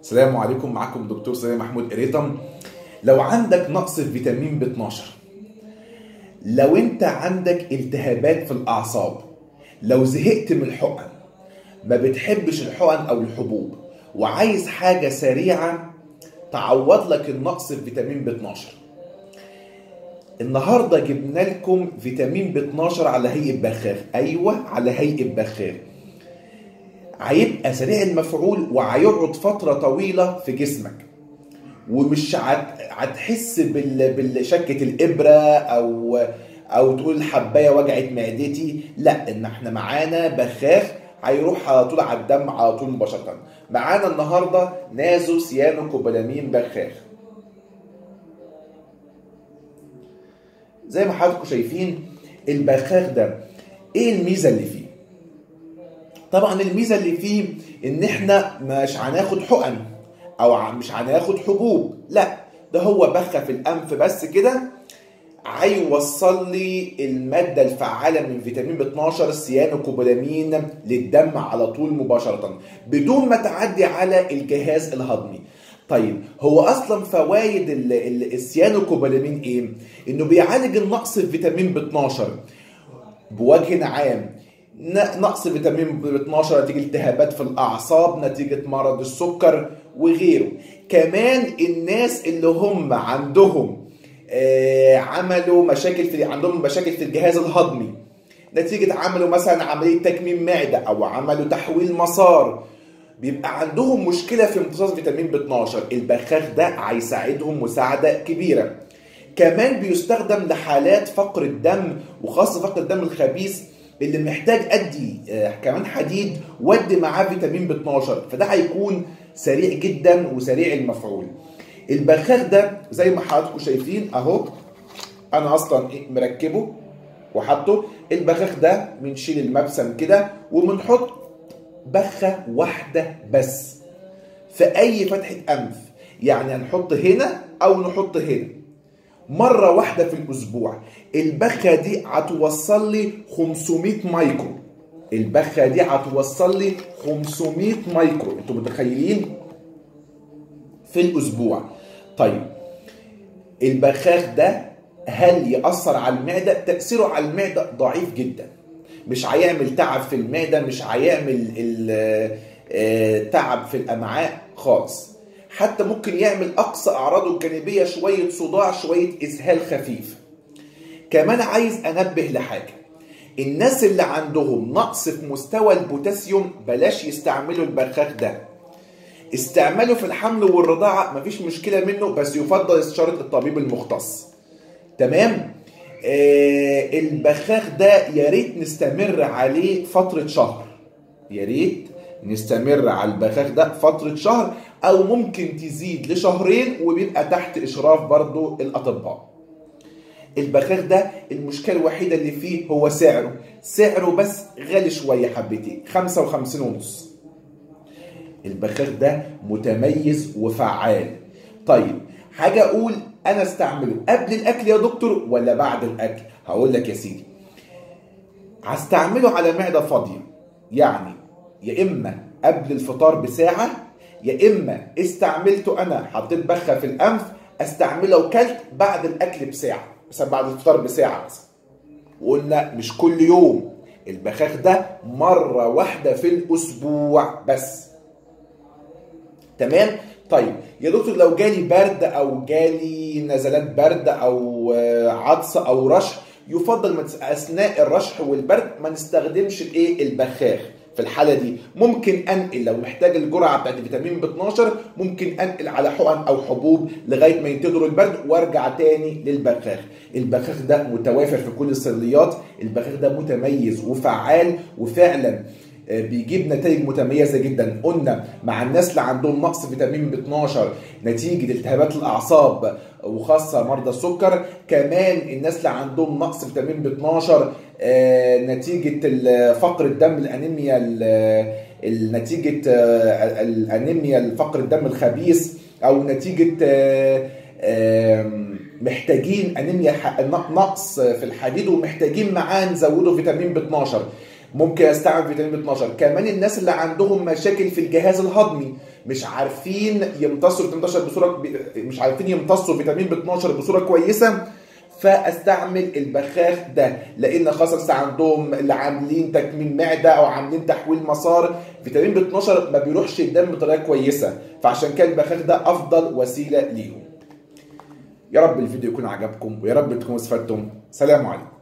السلام عليكم معكم دكتور سليم محمود قريطم لو عندك نقص في فيتامين ب 12 لو انت عندك التهابات في الاعصاب لو زهقت من الحقن ما بتحبش الحقن او الحبوب وعايز حاجه سريعه تعوض لك النقص في فيتامين ب 12 النهارده جبنا لكم فيتامين ب 12 على هيئه بخاخ ايوه على هيئه بخاخ هيبقى سريع المفعول وهيقعد فتره طويله في جسمك ومش هت- هتحس بال- بالشكه الابره او او تقول الحبايه وجعت معدتي لا ان احنا معانا بخاخ هيروح على طول على الدم على طول مباشره معانا النهارده نازو سيانو كوبالامين بخاخ زي ما حضراتكم شايفين البخاخ ده ايه الميزه اللي فيه طبعا الميزه اللي فيه ان احنا مش هناخد حقن او ع- مش هناخد حبوب لا ده هو بخه في الانف بس كده هيوصل لي الماده الفعاله من فيتامين ب 12 السيانوكوبالامين للدم على طول مباشره بدون ما تعدي على الجهاز الهضمي طيب هو اصلا فوائد ال- ال- السيانوكوبالامين ايه انه بيعالج النقص في فيتامين ب 12 بوجه عام ن- نقص فيتامين ب 12 نتيجه التهابات في الاعصاب نتيجه مرض السكر وغيره كمان الناس اللي هم عندهم آه، عملوا مشاكل في عندهم مشاكل في الجهاز الهضمي نتيجه عملوا مثلا عمليه تكميم معده او عملوا تحويل مسار بيبقى عندهم مشكله في امتصاص فيتامين ب 12 البخاخ ده هيساعدهم مساعده كبيره كمان بيستخدم لحالات فقر الدم وخاصه فقر الدم الخبيث اللي محتاج ادي آه، كمان حديد ودي معاه فيتامين ب 12 فده هيكون سريع جدا وسريع المفعول البخاخ ده زي ما حضراتكم شايفين اهو انا اصلا إيه مركبه وحاطه البخاخ ده بنشيل المبسم كده وبنحط بخه واحده بس في اي فتحه انف يعني هنحط هنا او نحط هنا مره واحده في الاسبوع البخه دي هتوصل لي 500 مايكرو البخه دي هتوصل لي 500 مايكرو انتوا متخيلين في الاسبوع طيب البخاخ ده هل يأثر على المعدة؟ تأثيره على المعدة ضعيف جدا مش هيعمل تعب في المعدة مش هيعمل ال- آه، تعب في الأمعاء خالص حتى ممكن يعمل أقصى أعراضه الجانبية شوية صداع شوية إسهال خفيف كمان عايز أنبه لحاجة الناس اللي عندهم نقص في مستوى البوتاسيوم بلاش يستعملوا البخاخ ده استعماله في الحمل والرضاعة مفيش مشكلة منه بس يفضل استشارة الطبيب المختص تمام آه البخاخ ده يا ريت نستمر عليه فترة شهر يا ريت نستمر على البخاخ ده فترة شهر أو ممكن تزيد لشهرين وبيبقى تحت إشراف برضو الأطباء البخاخ ده المشكلة الوحيدة اللي فيه هو سعره سعره بس غالي شوية حبتين 55 ونص البخاخ ده متميز وفعال طيب حاجة أقول أنا استعمله قبل الأكل يا دكتور ولا بعد الأكل هقول لك يا سيدي هستعمله على معدة فاضية يعني يا إما قبل الفطار بساعة يا إما استعملته أنا حطيت بخة في الأنف استعمله وكلت بعد الأكل بساعة مثلا بعد الفطار بساعة مثلا وقلنا مش كل يوم البخاخ ده مرة واحدة في الأسبوع بس تمام طيب يا دكتور لو جالي برد او جالي نزلات برد او آه، عطس او رشح يفضل ما تس- اثناء الرشح والبرد ما نستخدمش الايه البخاخ في الحاله دي ممكن انقل لو محتاج الجرعه بتاعت فيتامين ب 12 ممكن انقل على حقن او حبوب لغايه ما ينتظروا البرد وارجع تاني للبخاخ البخاخ ده متوافر في كل الصيدليات البخاخ ده متميز وفعال وفعلا بيجيب نتائج متميزه جدا قلنا مع الناس اللي عندهم نقص فيتامين ب 12 نتيجه التهابات الاعصاب وخاصه مرضى السكر كمان الناس اللي عندهم نقص فيتامين ب 12 آه، نتيجه ال- فقر الدم الانيميا ال- ال- نتيجه آه، الانيميا فقر الدم الخبيث او نتيجه آه، آم، محتاجين انيميا ح- نقص في الحديد ومحتاجين معاه نزوده فيتامين ب 12 ممكن استعمل فيتامين ب 12 كمان الناس اللي عندهم مشاكل في الجهاز الهضمي مش عارفين يمتصوا فيتامين 12 بصوره مش عارفين يمتصوا فيتامين ب 12 بصوره كويسه فاستعمل البخاخ ده لان خاصة عندهم اللي عاملين تكميم معده او عاملين تحويل مسار فيتامين ب 12 ما بيروحش الدم بطريقه كويسه فعشان كده البخاخ ده افضل وسيله ليهم يا رب الفيديو يكون عجبكم ويا رب تكونوا استفدتم سلام عليكم